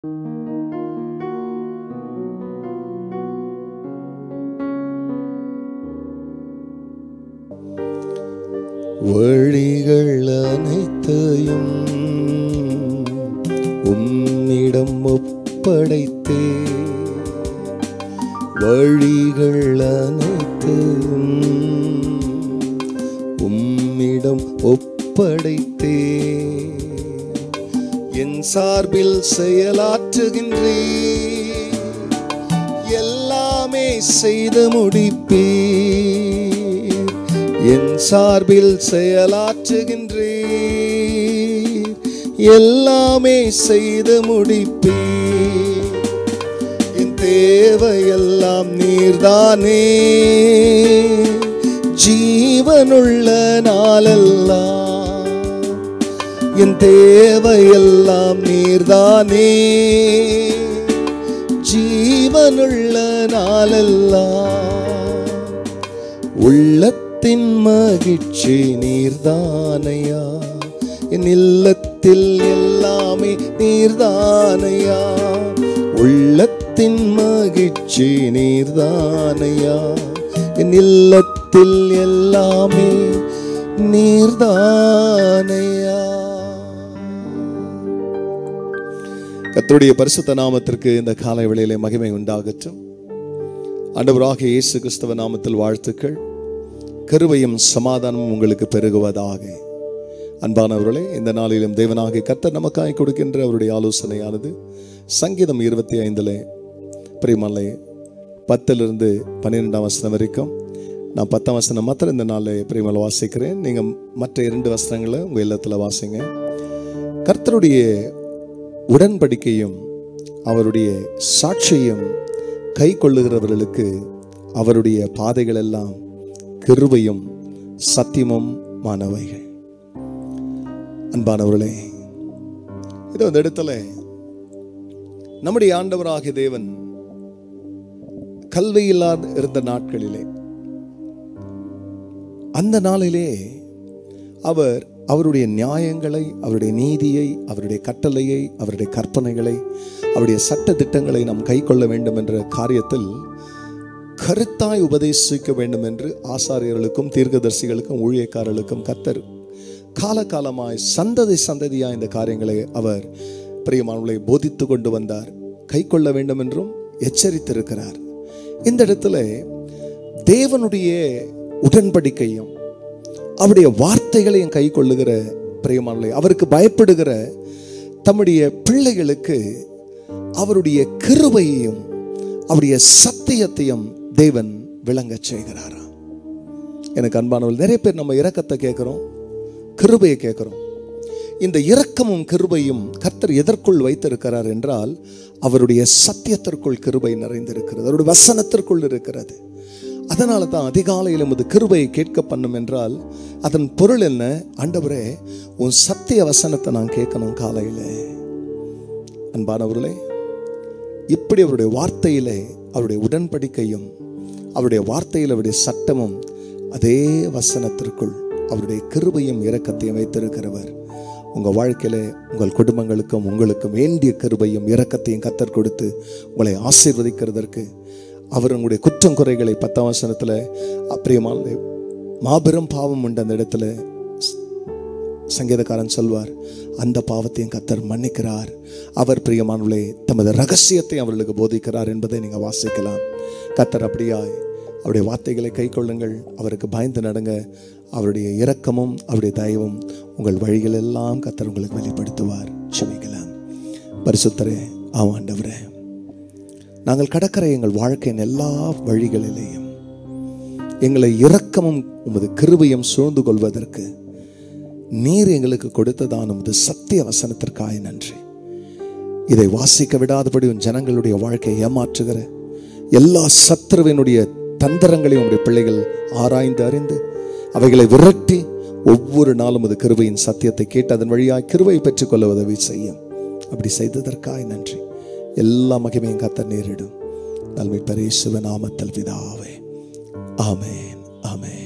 வழிகள் அனைத்தையும் உம்மிடம் ஒப்படைத்தே வழிகள் அனைத்தையும் உம்மிடம் ஒப்படைத்தே என் சார்பில் செயலாற்றுகின்றே எல்லாமே செய்து முடிப்பீர் என் சார்பில் செயலாற்றுகின்றீர் எல்லாமே செய்து முடிப்பீர் என் தேவையெல்லாம் நீர்தானே ஜீவனுள்ள நாளெல்லாம் என் தேவையெல்லாம் நீர்தானே ஜீவனுள்ள நாளெல்லாம் உள்ளத்தின் மகிழ்ச்சி நீர்தானையா என் இல்லத்தில் எல்லாமே நீர்தானையா உள்ளத்தின் மகிழ்ச்சி நீர்தானையா என் இல்லத்தில் எல்லாமே நீர்தானையா கர்த்தருடைய பரிசுத்த நாமத்திற்கு இந்த காலை வேளையிலே மகிமை உண்டாகட்டும் ஆண்டவராகிய இயேசு கிறிஸ்தவ நாமத்தில் வாழ்த்துக்கள் கருவையும் சமாதானமும் உங்களுக்கு பெருகுவதாக அன்பானவர்களே இந்த நாளிலும் தேவனாகிய கர்த்தர் நமக்காய் கொடுக்கின்ற அவருடைய ஆலோசனையானது சங்கீதம் இருபத்தி ஐந்தில் பிரிமலை பத்திலிருந்து பன்னிரெண்டாம் வசனம் வரைக்கும் நான் பத்தாம் வசனம் மாத்திரம் இந்த நாளில் பிரிமலை வாசிக்கிறேன் நீங்கள் மற்ற இரண்டு வசனங்களை உங்கள் இல்லத்தில் வாசிங்க கர்த்தருடைய உடன்படிக்கையும் அவருடைய சாட்சியும் கை கொள்ளுகிறவர்களுக்கு அவருடைய பாதைகள் எல்லாம் கிருபையும் சத்தியமும் மாணவைகள் அன்பானவர்களே இது அந்த இடத்துல நம்முடைய ஆண்டவராகிய தேவன் கல்வி இல்லாத இருந்த நாட்களிலே அந்த நாளிலே அவர் அவருடைய நியாயங்களை அவருடைய நீதியை அவருடைய கட்டளையை அவருடைய கற்பனைகளை அவருடைய சட்ட திட்டங்களை நாம் கை கொள்ள வேண்டும் என்ற காரியத்தில் கருத்தாய் உபதேசிக்க வேண்டும் என்று ஆசாரியர்களுக்கும் தீர்க்கதரிசிகளுக்கும் ஊழியக்காரர்களுக்கும் கத்தர் காலகாலமாய் சந்ததி சந்ததியாய் இந்த காரியங்களை அவர் பிரியமானவர்களை போதித்து கொண்டு வந்தார் கை கொள்ள வேண்டும் என்றும் எச்சரித்திருக்கிறார் இந்த இடத்துல தேவனுடைய உடன்படிக்கையும் அவருடைய வார்த்தைகளையும் கை கொள்ளுகிற பிரியமானவர்களை அவருக்கு பயப்படுகிற தம்முடைய பிள்ளைகளுக்கு அவருடைய கிருபையையும் அவருடைய சத்தியத்தையும் தேவன் விளங்கச் செய்கிறாராம் எனக்கு அன்பானவர்கள் நிறைய பேர் நம்ம இரக்கத்தை கேட்குறோம் கிருபையை கேட்குறோம் இந்த இரக்கமும் கிருபையும் கர்த்தர் எதற்குள் வைத்திருக்கிறார் என்றால் அவருடைய சத்தியத்திற்குள் கிருபை நிறைந்திருக்கிறது அவருடைய வசனத்திற்குள் இருக்கிறது அதனால தான் அதிகாலையில் உமது கிருபையை கேட்க பண்ணும் என்றால் அதன் பொருள் என்ன ஆண்டவரே உன் சத்திய வசனத்தை நான் கேட்கணும் காலையில் அன்பானவர்களே இப்படி அவருடைய வார்த்தையிலே அவருடைய உடன்படிக்கையும் அவருடைய வார்த்தையில் அவருடைய சட்டமும் அதே வசனத்திற்குள் அவருடைய கிருபையும் இரக்கத்தையும் வைத்திருக்கிறவர் உங்கள் வாழ்க்கையில் உங்கள் குடும்பங்களுக்கும் உங்களுக்கு வேண்டிய கிருபையும் இரக்கத்தையும் கத்தர் கொடுத்து உங்களை ஆசீர்வதிக்கிறதற்கு அவர் உங்களுடைய குற்றம் குறைகளை பத்தாம் வசனத்தில் அப்படியமான மாபெரும் பாவம் உண்டு அந்த இடத்துல சங்கீதக்காரன் சொல்வார் அந்த பாவத்தையும் கத்தர் மன்னிக்கிறார் அவர் பிரியமானவர்களே தமது ரகசியத்தை அவர்களுக்கு போதிக்கிறார் என்பதை நீங்கள் வாசிக்கலாம் கத்தர் அப்படியாய் அவருடைய வார்த்தைகளை கை கொள்ளுங்கள் அவருக்கு பயந்து நடங்க அவருடைய இரக்கமும் அவருடைய தயவும் உங்கள் வழிகளெல்லாம் கத்தர் உங்களுக்கு வெளிப்படுத்துவார் க்ஷமிக்கலாம் பரிசுத்தரே ஆவாண்டவரே நாங்கள் கடற்கரை எங்கள் வாழ்க்கையின் எல்லா வழிகளிலேயும் எங்களை இரக்கமும் உமது கிருபையும் சூழ்ந்து கொள்வதற்கு நீர் எங்களுக்கு கொடுத்ததான உமது சத்திய வசனத்திற்காக நன்றி இதை வாசிக்க விடாதபடி உன் ஜனங்களுடைய வாழ்க்கையை ஏமாற்றுகிற எல்லா சத்ருவினுடைய தந்திரங்களையும் உடைய பிள்ளைகள் ஆராய்ந்து அறிந்து அவைகளை விரட்டி ஒவ்வொரு நாளும் அது கிருபையின் சத்தியத்தை கேட்டு அதன் வழியாக கிருபை பெற்றுக்கொள்ள உதவி செய்யும் அப்படி செய்ததற்காக நன்றி எல்லா மகிமையும் கத்த நேரிடும் நல்மை பரேசுவ நாமத்தல் பிதாவே ஆமேன் ஆமேன்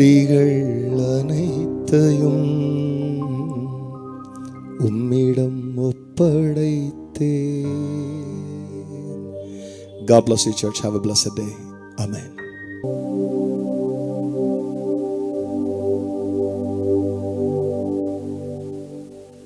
வழிகள் அனைத்தையும் உம்மிடம் ஒப்படைத்தே God bless you church have a blessed day amen